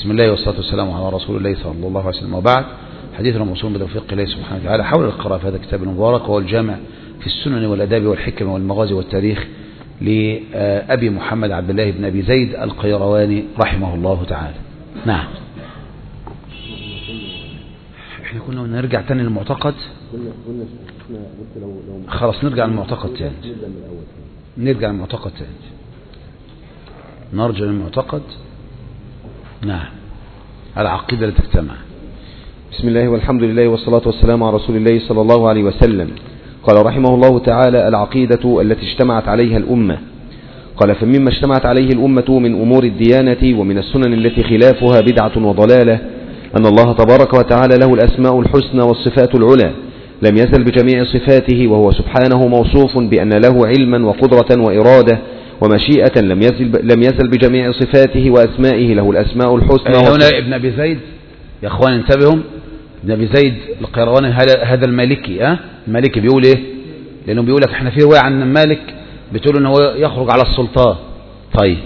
بسم الله والصلاة والسلام على رسول الله صلى الله عليه وسلم وبعد حديثنا موصول بتوفيق الله سبحانه وتعالى حول القراءة في هذا الكتاب المبارك وهو الجامع في السنن والأداب والحكمة والمغازي والتاريخ لأبي محمد عبد الله بن أبي زيد القيرواني رحمه الله تعالى نعم احنا كنا نرجع تاني للمعتقد خلاص نرجع للمعتقد تاني نرجع للمعتقد تاني نرجع للمعتقد نعم العقيدة التي تجتمع بسم الله والحمد لله والصلاة والسلام على رسول الله صلى الله عليه وسلم قال رحمه الله تعالى العقيدة التي اجتمعت عليها الأمة قال فمما اجتمعت عليه الأمة من أمور الديانة ومن السنن التي خلافها بدعة وضلالة أن الله تبارك وتعالى له الأسماء الحسنى والصفات العلى لم يزل بجميع صفاته وهو سبحانه موصوف بأن له علما وقدرة وإرادة ومشيئة لم يزل, لم يزل بجميع صفاته وأسمائه له الأسماء الحسنى هنا ابن أبي زيد يا أخوان انتبهوا ابن أبي زيد القيرواني هذا المالكي ها المالكي بيقول إيه لأنه بيقول لك احنا في رواية عن مالك بتقول إنه هو يخرج على السلطان طيب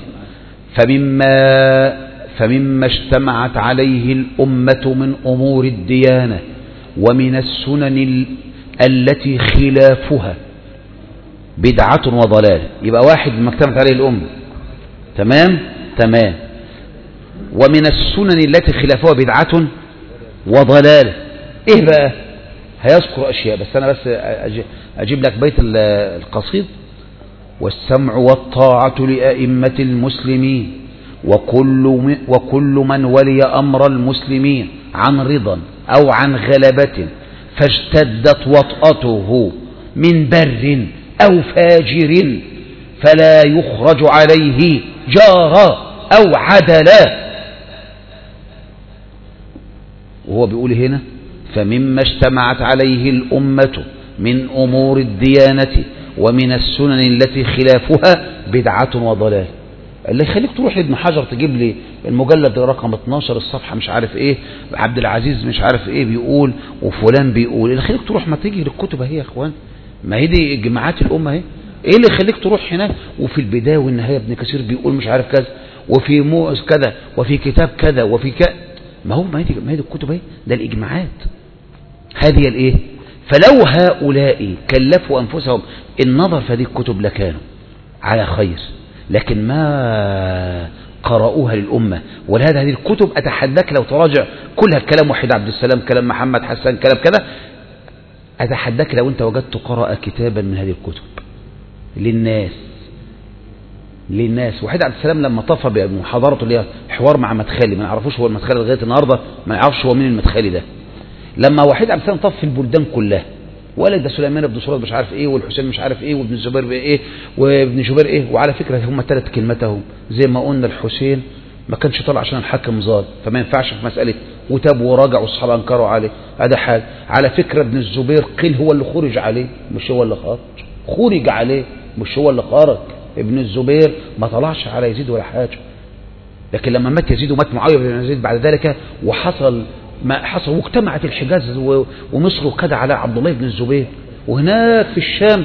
فمما فمما اجتمعت عليه الأمة من أمور الديانة ومن السنن التي خلافها بدعة وضلال يبقى واحد ما اجتمعت عليه الأمة تمام تمام ومن السنن التي خلافها بدعة وضلال ايه بقى هيذكر اشياء بس انا بس اجيب لك بيت القصيد والسمع والطاعة لأئمة المسلمين وكل, وكل من ولي أمر المسلمين عن رضا أو عن غلبة فاجتدت وطأته من بر أو فاجر فلا يخرج عليه جارا أو عدلا وهو بيقول هنا فمما اجتمعت عليه الأمة من أمور الديانة ومن السنن التي خلافها بدعة وضلال اللي يخليك تروح لابن حجر تجيب لي المجلد رقم 12 الصفحة مش عارف ايه عبد العزيز مش عارف ايه بيقول وفلان بيقول اللي يخليك تروح ما تيجي للكتب اهي يا اخوان ما هي دي جماعات الأمة اهي ايه اللي يخليك تروح هناك وفي البداية والنهاية ابن كثير بيقول مش عارف كذا وفي مو كذا وفي كتاب كذا وفي كذا ما هو ما هي دي, ما هي دي الكتب اهي ده الإجماعات هذه الايه فلو هؤلاء كلفوا أنفسهم النظر في هذه الكتب لكانوا على خير لكن ما قرأوها للأمة ولهذا هذه الكتب أتحداك لو تراجع كلها كلام وحيد عبد السلام كلام محمد حسن كلام كذا أتحداك لو أنت وجدت قرأ كتابا من هذه الكتب للناس للناس وحيد عبد السلام لما طفى بمحاضرته اللي هي حوار مع مدخلي ما نعرفوش هو المدخلي لغايه النهارده ما نعرفش هو مين المدخلي ده لما وحيد عبد السلام طف في البلدان كلها وقال لك ده سليمان بن سراد مش عارف ايه والحسين مش عارف ايه وابن الزبير ايه وابن جبير ايه وعلى فكره هم ثلاث كلمات اهم زي ما قلنا الحسين ما كانش طالع عشان الحاكم ظالم فما ينفعش في مساله وتاب وراجع والصحابه انكروا عليه هذا حاجه على فكره ابن الزبير قيل هو اللي خرج عليه مش هو اللي خرج خرج عليه مش هو اللي خرج ابن الزبير ما طلعش على يزيد ولا حاجه لكن لما مات يزيد ومات معاويه بن يزيد بعد ذلك وحصل ما حصل واجتمعت الحجاز ومصر وكذا على عبد الله بن الزبير وهناك في الشام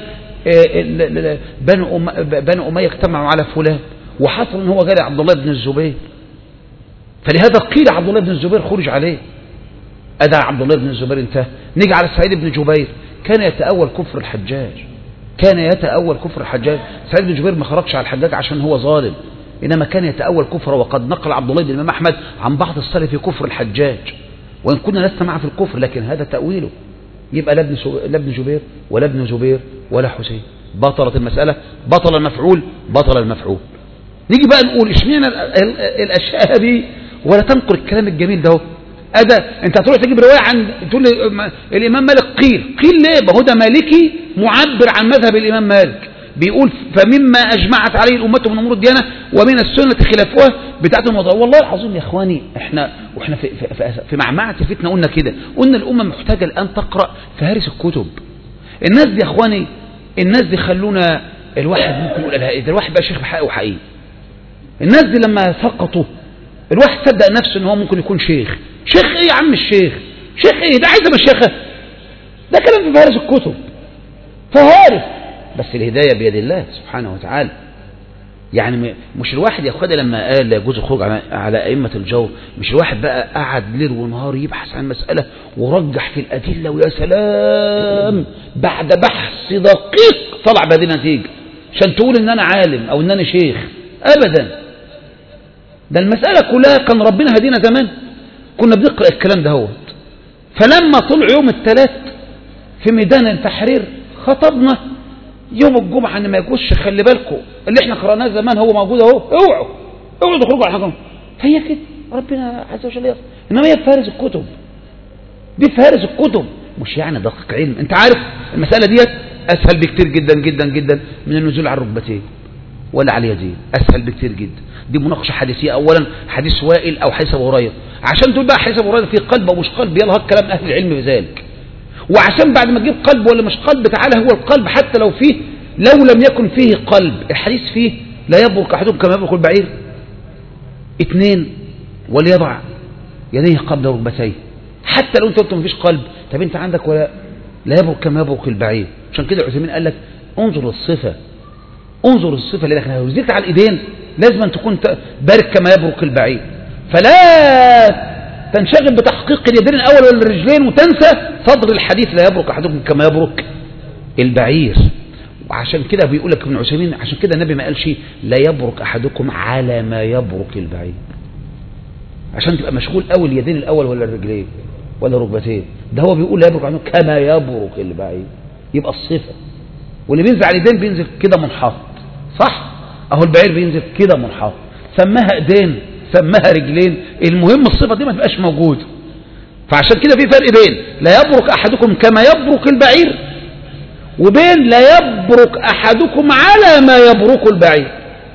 بنو بنو أمية اجتمعوا على فلان وحصل ان هو جالي عبد الله بن الزبير فلهذا قيل عبد الله بن الزبير خرج عليه أدى عبد الله بن الزبير انتهى نيجي على سعيد بن جبير كان يتأول كفر الحجاج كان يتأول كفر الحجاج سعيد بن جبير ما خرجش على الحجاج عشان هو ظالم إنما كان يتأول كفر وقد نقل عبد الله بن الإمام أحمد عن بعض السلف في كفر الحجاج وإن كنا لسنا معه في الكفر لكن هذا تأويله يبقى لا ابن لا ابن جبير ولا ابن زبير ولا حسين بطلت المسألة بطل المفعول بطل المفعول نيجي بقى نقول اشمعنى الأشياء هذه ولا تنقل الكلام الجميل ده أدا أنت هتروح تجيب رواية عن تقول لي الإمام مالك قيل قيل ليه ما هو ده مالكي معبر عن مذهب الإمام مالك بيقول فمما أجمعت عليه الأمة من أمور الديانة ومن السنة خلافها بتاعت الموضوع والله العظيم يا إخواني إحنا وإحنا في, في, في, في معمعة الفتنة قلنا كده قلنا الأمة محتاجة الآن تقرأ فهارس الكتب الناس دي يا إخواني الناس دي خلونا الواحد ممكن يقول لها إيه ده الواحد بقى شيخ بحق وحقيقي الناس دي لما سقطوا الواحد صدق نفسه ان هو ممكن يكون شيخ شيخ ايه يا عم الشيخ شيخ ايه ده عايز مشيخه ده كلام في فهارس الكتب فهارس بس الهداية بيد الله سبحانه وتعالى يعني م- مش الواحد يا اخواتي لما قال لا يجوز الخروج على, على ائمه الجور مش الواحد بقى قعد ليل ونهار يبحث عن مساله ورجح في الادله ويا سلام بعد بحث دقيق طلع بهذه النتيجه عشان تقول ان انا عالم او ان انا شيخ ابدا ده المساله كلها كان ربنا هدينا زمان كنا بنقرا الكلام ده هو فلما طلع يوم الثلاث في ميدان التحرير خطبنا يوم الجمعة ان ما يجوزش خلي بالكم اللي احنا قرأناه زمان هو موجود اهو اوعوا اوعوا تخرجوا على حاجة هي كده ربنا عز وجل يصل انما هي فارس الكتب دي فارس الكتب مش يعني دقيق علم انت عارف المسألة ديت اسهل بكتير جدا جدا جدا من النزول على الركبتين ولا على اليدين اسهل بكتير جدا دي مناقشه حديثيه اولا حديث وائل او حديث ابو هريره عشان تقول بقى حديث ابو هريره فيه قلب او مش قلب يلا هات كلام اهل العلم بذلك وعشان بعد ما تجيب قلب ولا مش قلب تعالى هو القلب حتى لو فيه لو لم يكن فيه قلب الحديث فيه لا يبرك احدكم كما يبرك البعير اثنين وليضع يديه قبل ركبتيه حتى لو انت قلت مفيش قلب طب انت عندك ولا لا يبرك كما يبرك البعير عشان كده عثيمين قال لك انظر الصفه انظر الصفه اللي داخلها لو زدت على الايدين لازم أن تكون ت- بارك كما يبرك البعير فلا تنشغل بتحقيق اليدين الاول ولا الرجلين وتنسى صدر الحديث لا يبرك احدكم كما يبرك البعير وعشان كده بيقول لك ابن عثيمين عشان كده النبي ما قالش لا يبرك احدكم على ما يبرك البعير عشان تبقى مشغول قوي اليدين الاول ولا الرجلين ولا الركبتين ده هو بيقول لا يبرك احدكم كما يبرك البعير يبقى الصفه واللي بينزل على اليدين بينزل كده منحط صح اهو البعير بينزل كده منحط سماها ايدين سماها رجلين المهم الصفه دي ما تبقاش موجوده فعشان كده في فرق بين لا يبرك احدكم كما يبرك البعير وبين لا يبرك احدكم على ما يبرك البعير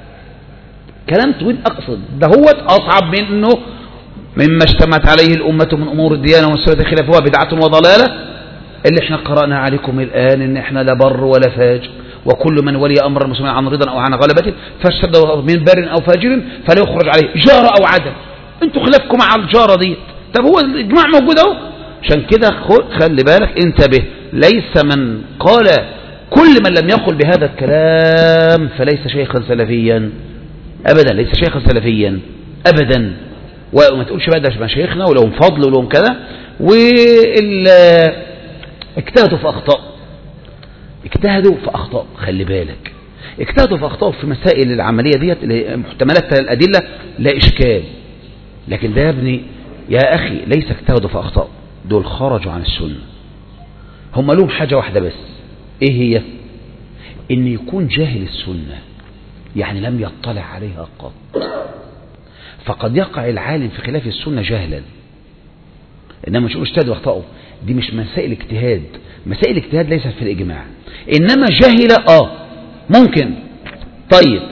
كلام طويل اقصد ده هو اصعب منه مما اشتمت عليه الامه من امور الديانه والسنه خلافها بدعه وضلاله اللي احنا قرأنا عليكم الآن ان احنا لا بر ولا فاجر وكل من ولي أمر المسلمين عن رضا أو عن غلبة فاشتد من بر أو فاجر فلا يخرج عليه جارة أو عدل انتوا خلافكم مع الجارة دي طب هو الإجماع موجود أهو عشان كده خ- خلي بالك انتبه ليس من قال كل من لم يقل بهذا الكلام فليس شيخا سلفيا أبدا ليس شيخا سلفيا أبدا وما تقولش بقى ده مشايخنا ولهم فضل ولهم كذا وال اجتهدوا في أخطاء اجتهدوا في أخطاء خلي بالك اجتهدوا في أخطاء في مسائل العملية ديت اللي هي محتملات الأدلة لا إشكال لكن ده يا ابني يا أخي ليس اجتهدوا في أخطاء دول خرجوا عن السنة هم لهم حاجة واحدة بس إيه هي إن يكون جاهل السنة يعني لم يطلع عليها قط فقد يقع العالم في خلاف السنة جهلا إنما مش يقول اجتهد واخطأوا دي مش مسائل اجتهاد مسائل اجتهاد ليست في الإجماع إنما جهل آه ممكن طيب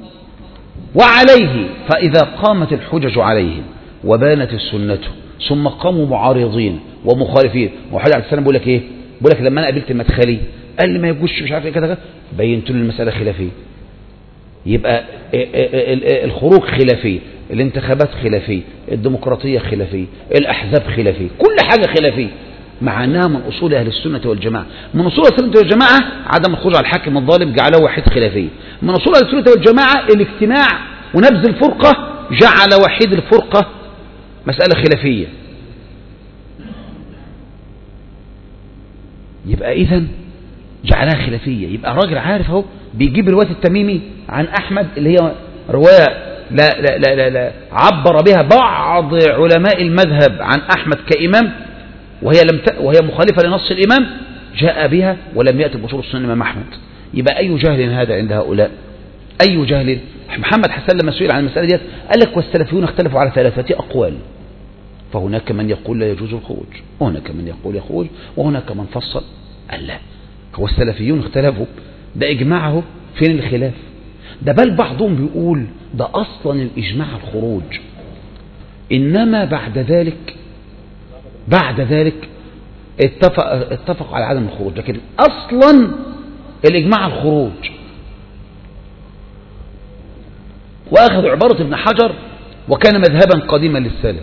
وعليه فإذا قامت الحجج عليهم وبانت السنة ثم قاموا معارضين ومخالفين وحاجة عليه السلام بيقول لك ايه بيقول لك لما انا قابلت المدخلي قال لي ما يجوش مش عارف ايه كده كده بينت له المسألة خلافية يبقى الخروج خلافية الانتخابات خلافية الديمقراطية خلافية الأحزاب خلافية كل حاجة خلافية مع أنها من أصول أهل السنة والجماعة من أصول أهل السنة والجماعة عدم الخروج على الحاكم الظالم جعله وحيد خلافية من أصول أهل السنة والجماعة الاجتماع ونبذ الفرقة جعل وحيد الفرقة مسألة خلافية يبقى إذا جعلها خلافية يبقى الراجل عارف اهو بيجيب رواية التميمي عن أحمد اللي هي رواية لا, لا, لا, لا, لا عبر بها بعض علماء المذهب عن أحمد كإمام وهي, لم ت... وهي مخالفة لنص الإمام جاء بها ولم يأتي بأصول السنة الإمام أحمد يبقى أي جهل هذا عند هؤلاء أي جهل محمد حسن لما سئل عن المسألة ديت قال لك والسلفيون اختلفوا على ثلاثة أقوال فهناك من يقول لا يجوز الخروج وهناك من يقول يخرج وهناك من فصل قال لا هو السلفيون اختلفوا ده إجماعه فين الخلاف ده بل بعضهم بيقول ده أصلا الإجماع الخروج إنما بعد ذلك بعد ذلك اتفق اتفقوا على عدم الخروج لكن أصلا الإجماع الخروج وأخذوا عبارة ابن حجر وكان مذهبا قديما للسلف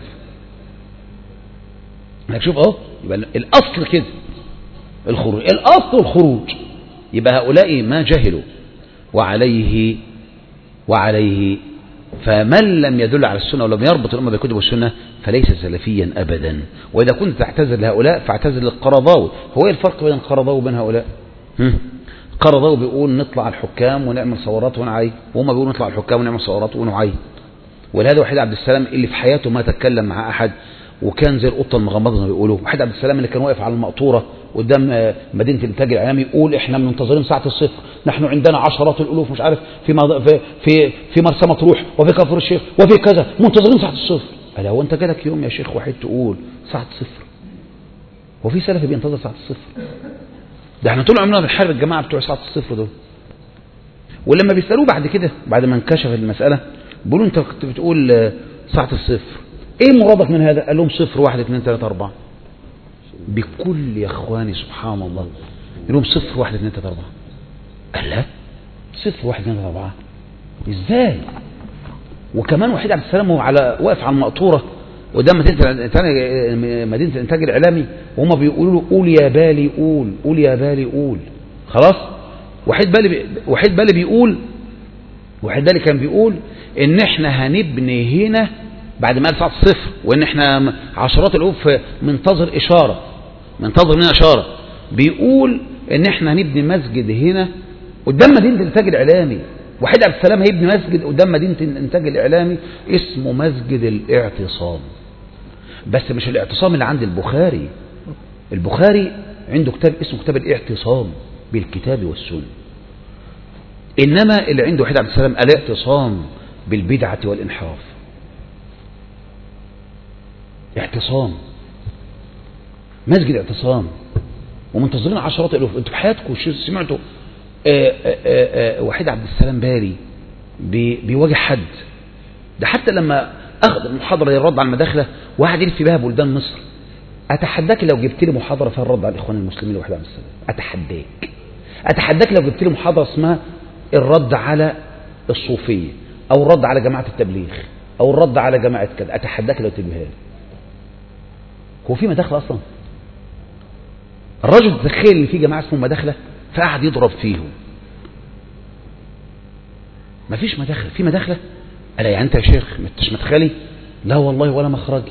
شوف اهو يبقى الأصل كده الخروج الأصل الخروج يبقى هؤلاء ما جهلوا وعليه وعليه فمن لم يدل على السنة ولم يربط الأمة بالكتب والسنة فليس سلفيا أبدا وإذا كنت تعتذر لهؤلاء فاعتذر للقرضاوي هو ايه الفرق بين القرضاوي وبين هؤلاء هم؟ القرضاوي بيقول نطلع على الحكام ونعمل ثورات ونعي وهم بيقولوا نطلع على الحكام ونعمل ثورات ونعي ولهذا وحيد عبد السلام اللي في حياته ما تكلم مع أحد وكان زي القطة المغمضة زي ما بيقولوا وحيد عبد السلام اللي كان واقف على المقطورة قدام آه، مدينة الإنتاج الإعلامي يقول إحنا منتظرين ساعة الصفر نحن عندنا عشرات الألوف مش عارف في مض... في في, في مرسى مطروح وفي كفر الشيخ وفي كذا منتظرين ساعة الصفر قال هو أنت جالك يوم يا شيخ وحيد تقول ساعة الصفر وفي سلفي بينتظر ساعة الصفر ده احنا طول عمرنا بنحارب الجماعة بتوع ساعة الصفر دول ولما بيسألوه بعد كده بعد ما انكشف المسألة بيقولوا انت كنت بتقول آه، ساعة الصفر ايه مرادك من هذا قال لهم صفر واحد اثنين ثلاثة أربعة بكل يا اخواني سبحان الله يقول لهم صفر واحد اثنين ثلاثة أربعة قال لا صفر واحد اثنين ثلاثة أربعة ازاي وكمان وحيد عبد السلام هو على واقف على المقطورة قدام مدينة الإنتاج- مدينة الإنتاج الإعلامي وهم بيقولوا له قول يا بالي قول قول يا بالي قول خلاص وحيد بالي بي- وحيد بالي بيقول وحيد بالي كان بيقول إن إحنا هنبني هنا بعد ما قال ساعة الصفر وإن إحنا م- عشرات الألوف منتظر إشارة منتظر منها إشارة بيقول إن إحنا هنبني مسجد هنا قدام مدينة الإنتاج الإعلامي وحيد عبد السلام هيبني مسجد قدام مدينة الإنتاج الإعلامي اسمه مسجد الاعتصام بس مش الاعتصام اللي عند البخاري البخاري عنده كتاب اسمه كتاب الاعتصام بالكتاب والسنة إنما اللي عنده وحيد عبد السلام الاعتصام بالبدعة والانحراف اعتصام مسجد اعتصام ومنتظرين عشرات الالوف انتوا في حياتكم شو سمعتوا آه، آه، آه، آه، وحيد عبد السلام باري بي- بيواجه حد ده حتى لما اخذ المحاضره للرد على المداخله واحد يلف بها بلدان مصر اتحداك لو جبت لي محاضره فيها الرد على الاخوان المسلمين لوحيد عبد السلام اتحداك اتحداك لو جبت لي محاضره اسمها الرد على الصوفيه او الرد على جماعه التبليغ او الرد على جماعه كذا اتحداك لو تجيبها لي هو في مداخله اصلا الرجل تخيل ان في جماعه اسمهم مداخله فقعد يضرب فيهم مفيش مداخله في مداخله قال يعني انت يا شيخ مش مدخلي لا والله ولا مخرجي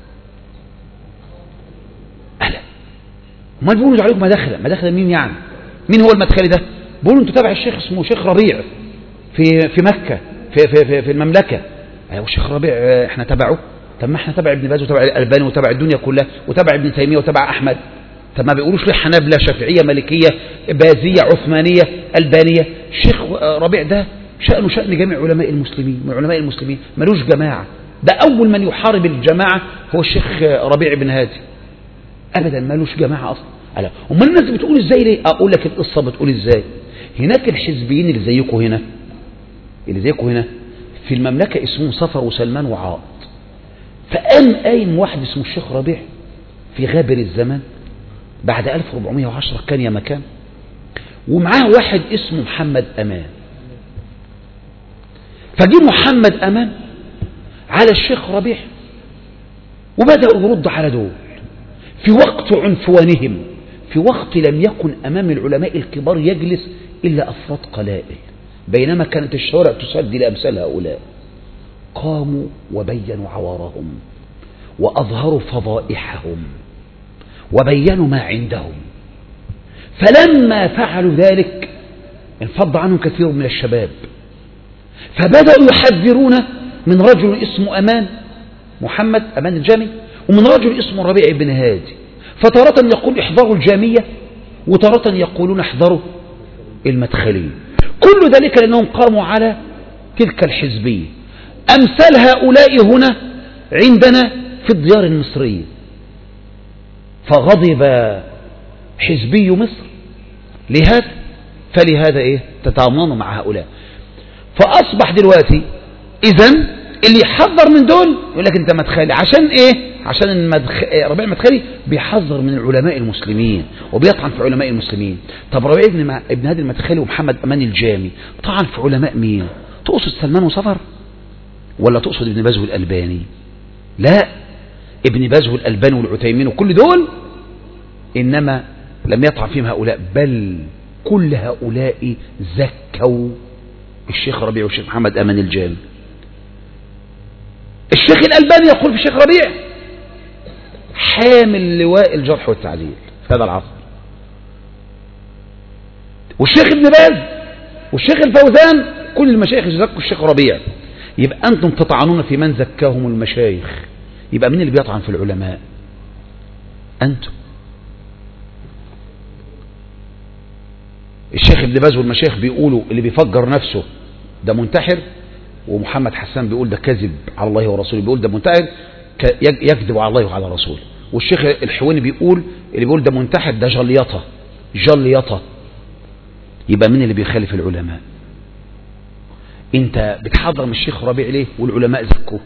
قال امال بيقولوا عليكم مداخله مداخله مين يعني مين هو المدخلي ده بيقولوا انتوا تابع الشيخ اسمه شيخ ربيع في في مكه في في في, في المملكه ايوه الشيخ ربيع اه، احنا تبعه طب ما احنا تبع ابن باز وتبع الالباني وتبع الدنيا كلها وتبع ابن تيميه وتبع احمد طب ما بيقولوش ليه حنابلة شافعية ملكية بازية عثمانية ألبانية الشيخ اه، ربيع ده شأنه شأن جميع علماء المسلمين من علماء المسلمين ملوش جماعة ده أول من يحارب الجماعة هو الشيخ اه، ربيع بن هادي ابدا مالوش جماعه اصلا ألا امال الناس بتقول ازاي ليه اقول لك القصه بتقول ازاي هناك الحزبيين اللي زيكم هنا اللي زيكم هنا في المملكه اسمهم صفر وسلمان وعاط فقام قايم واحد اسمه الشيخ ربيع في غابر الزمان بعد 1410 كان يا مكان ومعاه واحد اسمه محمد امان فجي محمد امان على الشيخ ربيع وبداوا يرد على دول في وقت عنفوانهم في وقت لم يكن أمام العلماء الكبار يجلس إلا أفراد قلائل بينما كانت الشوارع تسد لأمثال هؤلاء قاموا وبينوا عوارهم وأظهروا فضائحهم وبينوا ما عندهم فلما فعلوا ذلك انفض عنهم كثير من الشباب فبدأوا يحذرون من رجل اسمه أمان محمد أمان الجامي ومن رجل اسمه ربيع بن هادي فتارة يقول احذروا الجامية وتارة يقولون احذروا المدخلية كل ذلك لأنهم قاموا على تلك الحزبية أمثال هؤلاء هنا عندنا في الديار المصرية فغضب حزبي مصر لهذا فلهذا ايه تتعاملون مع هؤلاء فأصبح دلوقتي إذا اللي يحذر من دول يقول لك أنت مدخلي عشان إيه؟ عشان المدخ... ربيع المدخلي بيحذر من العلماء المسلمين وبيطعن في علماء المسلمين طب ربيع ابن, ما... ابن هادي المدخلي ومحمد أمان الجامي طعن في علماء مين؟ تقصد سلمان وصفر؟ ولا تقصد ابن باز والألباني؟ لا ابن باز والألباني والعتيمين وكل دول إنما لم يطعن فيهم هؤلاء بل كل هؤلاء زكوا الشيخ ربيع والشيخ محمد أمان الجامي الشيخ الألباني يقول في الشيخ ربيع حامل لواء الجرح والتعديل في هذا العصر والشيخ ابن باز والشيخ الفوزان كل المشايخ يزكوا الشيخ ربيع يبقى أنتم تطعنون في من زكاهم المشايخ يبقى مين اللي بيطعن في العلماء أنتم الشيخ ابن باز والمشايخ بيقولوا اللي بيفجر نفسه ده منتحر ومحمد حسان بيقول ده كذب على الله ورسوله بيقول ده منتحر يكذب على الله وعلى رسوله والشيخ الحويني بيقول اللي بيقول ده منتحر ده جليطة جليطة يبقى مين اللي بيخالف العلماء انت بتحضر من الشيخ ربيع ليه والعلماء زكوه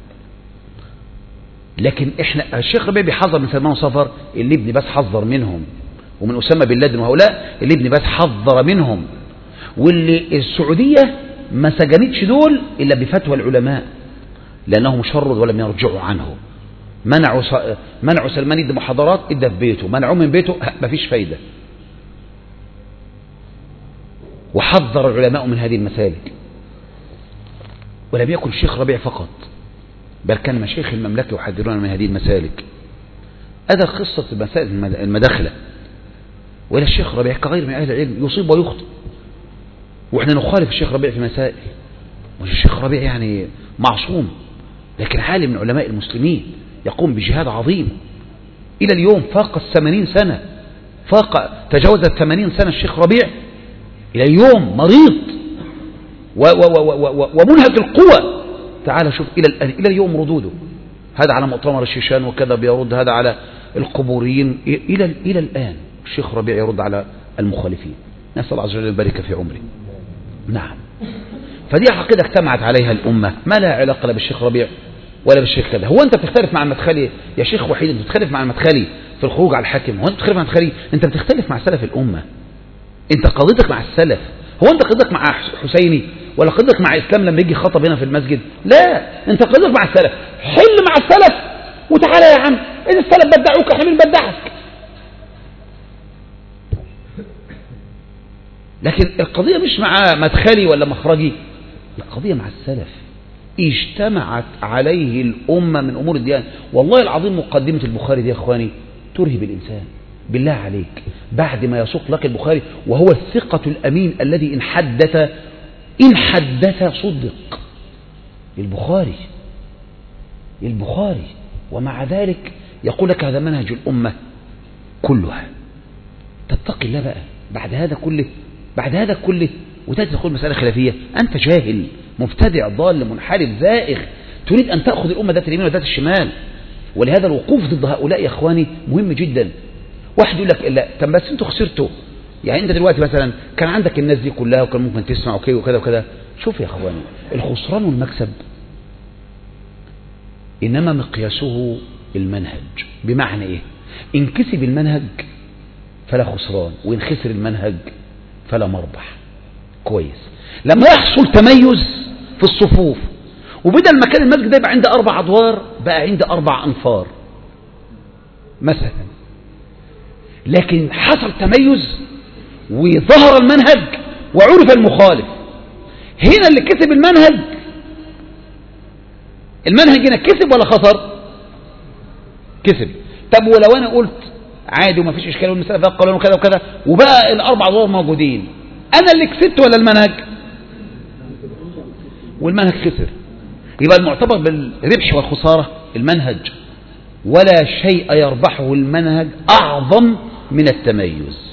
لكن احنا الشيخ ربيع بيحذر من سلمان وصفر اللي ابن باز حذر منهم ومن أسامة بن لادن وهؤلاء اللي ابن باز حذر منهم واللي السعودية ما سجنتش دول إلا بفتوى العلماء لأنهم شرد ولم يرجعوا عنه منعوا منعوا سلمان يدي محاضرات ادى في بيته منعوه من بيته ما فيش فايدة وحذر العلماء من هذه المسالك ولم يكن الشيخ ربيع فقط بل كان مشايخ المملكة يحذرون من هذه المسالك هذا قصة المسائل المداخلة وإلى الشيخ ربيع كغير من أهل العلم يصيب ويخطئ وإحنا نخالف الشيخ ربيع في مسائل مش الشيخ ربيع يعني معصوم لكن عالم من علماء المسلمين يقوم بجهاد عظيم إلى اليوم فاق الثمانين سنة فاق تجاوز الثمانين سنة الشيخ ربيع إلى اليوم مريض و و و و ومنهك القوى تعال شوف إلى الآن إلى اليوم ردوده هذا على مؤتمر الشيشان وكذا بيرد هذا على القبوريين إلى إلى الآن الشيخ ربيع يرد على المخالفين نسأل الله عز وجل يبارك في عمره نعم فدي عقيدة اجتمعت عليها الأمة ما لها علاقة لا بالشيخ ربيع ولا بالشيخ كذا هو أنت بتختلف مع المدخلي يا شيخ وحيد أنت بتختلف مع المدخلي في الخروج على الحاكم هو أنت بتختلف مع المدخلي أنت بتختلف مع سلف الأمة أنت قضيتك مع السلف هو أنت قضيتك مع حسيني ولا قضيتك مع إسلام لما يجي خطب هنا في المسجد لا أنت قضيتك مع السلف حل مع السلف وتعالى يا عم إن السلف بدعوك احنا مين بدعك لكن القضية مش مع مدخلي ولا مخرجي القضية مع السلف اجتمعت عليه الأمة من أمور الديانة والله العظيم مقدمة البخاري دي يا أخواني ترهب الإنسان بالله عليك بعد ما يسوق لك البخاري وهو الثقة الأمين الذي إن حدث إن حدث صدق البخاري البخاري ومع ذلك يقول لك هذا منهج الأمة كلها تتقي الله بقى بعد هذا كله بعد هذا كله وتأتي تقول مسألة خلافية أنت جاهل مبتدع ضال منحرف زائغ تريد أن تأخذ الأمة ذات اليمين وذات الشمال ولهذا الوقوف ضد هؤلاء يا إخواني مهم جدا واحد يقول لك لا طب بس انتوا خسرتوا يعني انت دلوقتي مثلا كان عندك الناس دي كلها وكان ممكن تسمع وكذا وكذا وكذا شوف يا اخواني الخسران والمكسب انما مقياسه المنهج بمعنى ايه ان كسب المنهج فلا خسران وان خسر المنهج فلا مربح كويس لما يحصل تميز في الصفوف وبدل ما كان المسجد ده يبقى عنده اربع ادوار بقى عنده اربع انفار مثلا لكن حصل تميز وظهر المنهج وعرف المخالف هنا اللي كسب المنهج المنهج هنا كسب ولا خسر كسب طب ولو انا قلت عادي وما فيش اشكال والمساله فيها قولان وكذا وكذا وبقى الاربع دور موجودين انا اللي كسبت ولا المنهج والمنهج خسر يبقى المعتبر بالربح والخساره المنهج ولا شيء يربحه المنهج اعظم من التميز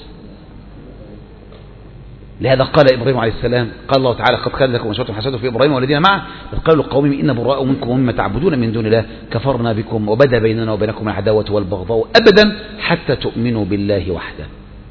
لهذا قال إبراهيم عليه السلام قال الله تعالى قد كان لكم أسوة حسنة في إبراهيم والذين معه إذ قالوا لقومهم إن براء منكم ومما تعبدون من دون الله كفرنا بكم وبدا بيننا وبينكم العداوة والبغضاء أبدا حتى تؤمنوا بالله وحده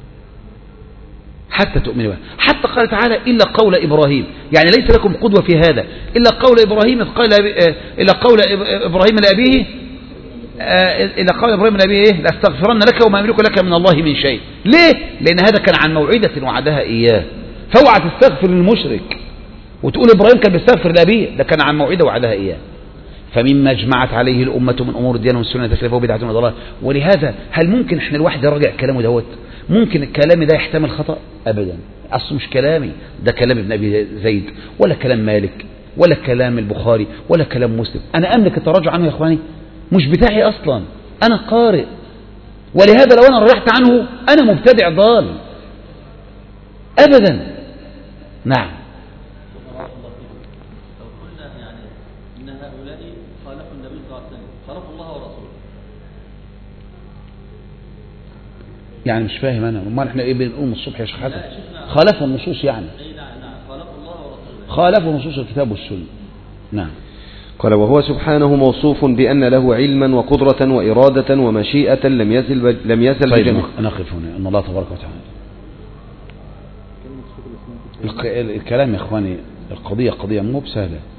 حتى تؤمنوا بالله حتى قال تعالى إلا قول إبراهيم يعني ليس لكم قدوة في هذا إلا قول إبراهيم إذ قال إلا قول إبراهيم لأبيه إلى قول إبراهيم النبي إيه لأستغفرن لك وما أملك لك من الله من شيء ليه لأن هذا كان عن موعدة وعدها إياه فاوعى تستغفر للمشرك وتقول إبراهيم كان بيستغفر لأبيه ده كان عن موعدة وعدها إياه فمما اجمعت عليه الأمة من أمور الدين والسنة تكلفه وبدعة وضلال ولهذا هل ممكن احنا الواحد يراجع كلامه دوت ممكن الكلام ده يحتمل خطأ أبدا أصل مش كلامي ده كلام ابن أبي زيد ولا كلام مالك ولا كلام البخاري ولا كلام مسلم أنا أملك التراجع عنه يا إخواني مش بتاعي أصلا أنا قارئ ولهذا لو أنا رجعت عنه أنا مبتدع ضال أبدا نعم لو قلنا يعني ان هؤلاء خالفوا النبي صلى الله عليه وسلم خالفوا الله ورسوله يعني مش فاهم أنا أمال إحنا إيه بنقول من الصبح يا شيخ حسن لا يا شيخنا. خالفوا النصوص يعني اي نعم نعم خالفوا الله ورسوله خالفوا نصوص الكتاب والسنة نعم قال وهو سبحانه موصوف بأن له علما وقدرة وإرادة ومشيئة لم يزل لم يزل طيب بجميع نقف هنا ان الله تبارك وتعالى الك- الكلام يا اخواني القضية قضية مو بسهلة